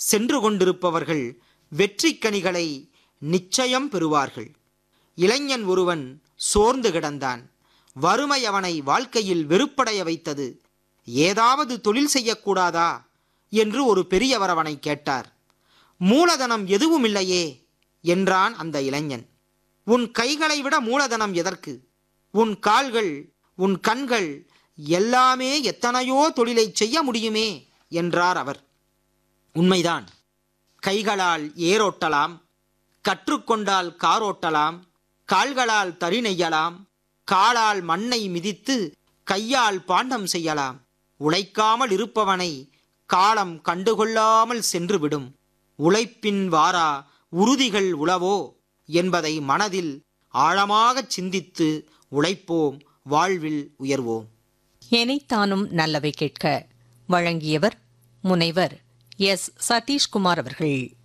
சென்று கொண்டிருப்பவர்கள் வெற்றிக் கனிகளை நிச்சயம் பெறுவார்கள் இளைஞன் ஒருவன் சோர்ந்து கிடந்தான் வறுமை அவனை வாழ்க்கையில் வெறுப்படைய வைத்தது ஏதாவது தொழில் செய்யக்கூடாதா என்று ஒரு பெரியவர் அவனை கேட்டார் மூலதனம் எதுவும் இல்லையே என்றான் அந்த இளைஞன் உன் கைகளை விட மூலதனம் எதற்கு உன் கால்கள் உன் கண்கள் எல்லாமே எத்தனையோ தொழிலை செய்ய முடியுமே என்றார் அவர் உண்மைதான் கைகளால் ஏரோட்டலாம் கற்றுக்கொண்டால் காரோட்டலாம் கால்களால் தறி நெய்யலாம் காலால் மண்ணை மிதித்து கையால் பாண்டம் செய்யலாம் உழைக்காமல் இருப்பவனை காலம் கண்டுகொள்ளாமல் சென்றுவிடும் உழைப்பின் வாரா உறுதிகள் உளவோ என்பதை மனதில் ஆழமாகச் சிந்தித்து உழைப்போம் வாழ்வில் உயர்வோம் எனைத்தானும் நல்லவை கேட்க வழங்கியவர் முனைவர் எஸ் சதீஷ்குமார் அவர்கள்